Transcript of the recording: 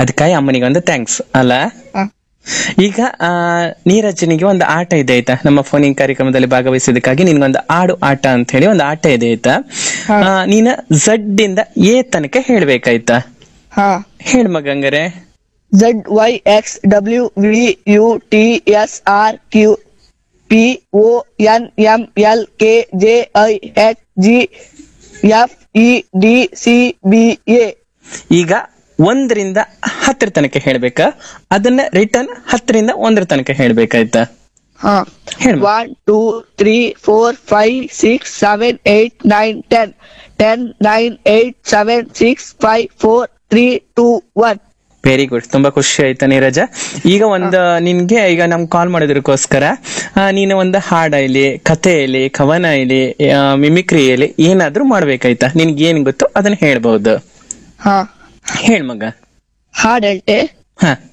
ಅದಕ್ಕಾಗಿ ಅಮ್ಮನಿಗೆ ಒಂದು ಥ್ಯಾಂಕ್ಸ್ ಅಲ್ಲ ಹಾ ಈಗ ಆ, ನೀರಜನಿಗೆ ಒಂದು ಆಟ ಇದೆ ಆಯ್ತಾ ನಮ್ಮ ಫೋನಿಂಗ್ ಕಾರ್ಯಕ್ರಮದಲ್ಲಿ ಭಾಗವಹಿಸಿದಕ್ಕಾಗಿ ನಿನ್ಗೊಂದು ಆಡು ಆಟ ಅಂತ ಹೇಳಿ ಒಂದು ಆಟ ಇದೆ ಆಯ್ತಾ ಆ, ನೀನ ಝಡ್ ಇಂದ ಎ ತನಕ ಹೇಳ್ಬೇಕಾಯ್ತಾ ಹಾ ಹೇಳ್ ಮಗಂಗರೆ Z Y X W V U T S R Q P O N M L K J I H G F E D C B A ಈಗ ಒಂದರಿಂದ ಹತ್ತರ ತನಕ ಹೇಳ್ಬೇಕಾ ಅದನ್ನ ರಿಟರ್ನ್ ಹತ್ತರಿಂದ ಒಂದರ ತನಕ ಹೇಳ್ಬೇಕಾಯ್ತಾ ಹಾ ಹೇಳ್ ಮ- one two three four five six seven eight nine ten ten nine eight seven six five four three two one very good ತುಂಬಾ ಖುಷಿ ಆಯ್ತಾ ನೀರಜ ಈಗ ಒಂದು ನಿನ್ಗೆ ಈಗ ನಮ್ ಕಾಲ್ ಮಾಡೋದಕ್ಕೋಸ್ಕರ ಆ, ನೀನು ಒಂದು ಹಾಡ ಇಲ್ಲಿ ಕಥೆ ಇಲ್ಲಿ ಕವನ ಇಲ್ಲಿ ಮಿಮಿಕ್ರಿ ಇಲ್ಲಿ ಏನಾದ್ರೂ ಮಾಡ್ಬೇಕಾಯ್ತಾ ನಿನ್ಗೆ ಏನ್ ಗೊತ್ತು ಅದನ್ನ ಹೇಳ್ಬಹುದು ಹಾ ಹೇಳ್ ಮಗ ಹಾಡ್ ಹೇಳ್ತೆ ಹ